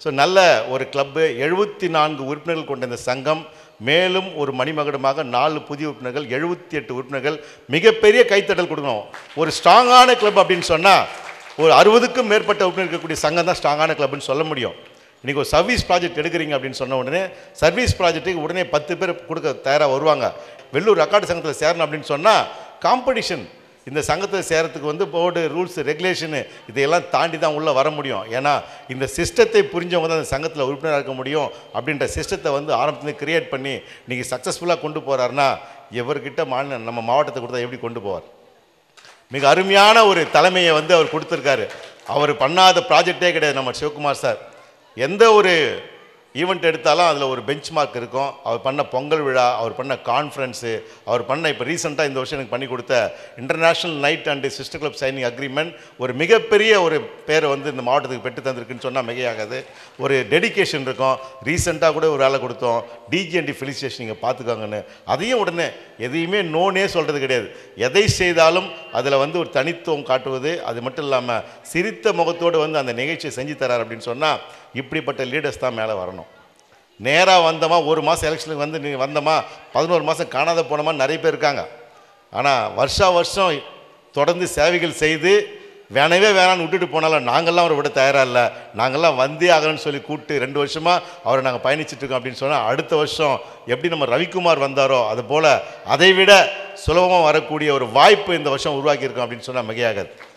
so நல்ல ஒரு club எழுபத்தி நான்கு உறுப்பினர்கள் கொண்ட இந்த சங்கம் மேலும் ஒரு மணிமகுடமாக நாலு புதிய உறுப்பினர்கள் எழுபத்தி எட்டு உறுப்பினர்கள் மிகப்பெரிய கைத்தட்டல் கொடுக்கணும் ஒரு ஸ்ட்ராங்கான கிளப் அப்படின்னு சொன்னால் ஒரு அறுபதுக்கும் மேற்பட்ட உறுப்பினர் இருக்கக்கூடிய சங்கம் தான் ஸ்ட்ராங்கான கிளப்னு சொல்ல முடியும் இன்றைக்கி ஒரு சர்வீஸ் ப்ராஜெக்ட் எடுக்கிறீங்க அப்படின்னு சொன்ன உடனே சர்வீஸ் ப்ராஜெக்ட்டுக்கு உடனே பத்து பேர் கொடுக்க தயாராக வருவாங்க வெள்ளூர் ரெக்கார்டு சங்கத்தில் சேரணும் அப்படின்னு சொன்னால் காம்படிஷன் இந்த சங்கத்தில் சேரத்துக்கு வந்து போர்டு ரூல்ஸ் ரெகுலேஷனு இதையெல்லாம் தாண்டி தான் உள்ளே வர முடியும் ஏன்னா இந்த சிஸ்டத்தை புரிஞ்சவங்க தான் அந்த சங்கத்தில் உறுப்பினராக இருக்க முடியும் அப்படின்ற சிஸ்டத்தை வந்து ஆரம்பத்துலேருந்து கிரியேட் பண்ணி நீங்கள் சக்ஸஸ்ஃபுல்லாக கொண்டு போகிறாருன்னா எவர்கிட்ட மாநில நம்ம மாவட்டத்தை கொடுத்தா எப்படி கொண்டு போவார் மிக அருமையான ஒரு தலைமையை வந்து அவர் கொடுத்துருக்காரு அவர் பண்ணாத ப்ராஜெக்டே கிடையாது நம்ம சிவகுமார் சார் எந்த ஒரு ஈவெண்ட் எடுத்தாலும் அதில் ஒரு பெஞ்ச் மார்க் இருக்கும் அவர் பண்ண பொங்கல் விழா அவர் பண்ண கான்ஃபரன்ஸு அவர் பண்ண இப்போ ரீசெண்டாக இந்த வருஷம் எனக்கு பண்ணி கொடுத்த international night and sister club signing agreement ஒரு மிகப்பெரிய ஒரு பேரை வந்து இந்த மாவட்டத்துக்கு பெற்று தந்திருக்குன்னு சொன்னால் மிகையாகாது ஒரு டெடிகேஷன் இருக்கும் ரீசெண்டாக கூட ஒரு வேலை கொடுத்தோம் டிஜிஎன்டி ஃபெலிசிட்டேஷன் நீங்கள் பார்த்துக்கோங்கன்னு அதையும் உடனே எதையுமே நோனே சொல்கிறது கிடையாது எதை செய்தாலும் அதில் வந்து ஒரு தனித்துவம் காட்டுவது அது மட்டும் இல்லாமல் சிரித்த முகத்தோடு வந்து அந்த நிகழ்ச்சியை செஞ்சு தரார் அப்படின்னு சொன்னால் இப்படிப்பட்ட லீடர்ஸ் தான் மேலே வரணும் நேராக வந்தோமா ஒரு மாதம் எலெக்ஷனுக்கு வந்து நீ வந்தோமா பதினோரு மாதம் காணாத போனோமா நிறைய பேர் இருக்காங்க ஆனால் வருஷா வருஷம் தொடர்ந்து சேவைகள் செய்து வேணவே வேணான்னு விட்டுட்டு போனாலும் நாங்கள்லாம் அவரை விட தயாராக இல்லை நாங்கள்லாம் வந்தே ஆகணும்னு சொல்லி கூப்பிட்டு ரெண்டு வருஷமாக அவரை நாங்கள் பயணிச்சுட்டு இருக்கோம் அப்படின்னு சொன்னால் அடுத்த வருஷம் எப்படி நம்ம ரவிக்குமார் வந்தாரோ அது போல் அதை விட சுலபமாக வரக்கூடிய ஒரு வாய்ப்பு இந்த வருஷம் உருவாக்கியிருக்கோம் அப்படின்னு சொன்னால் மிகையாகாது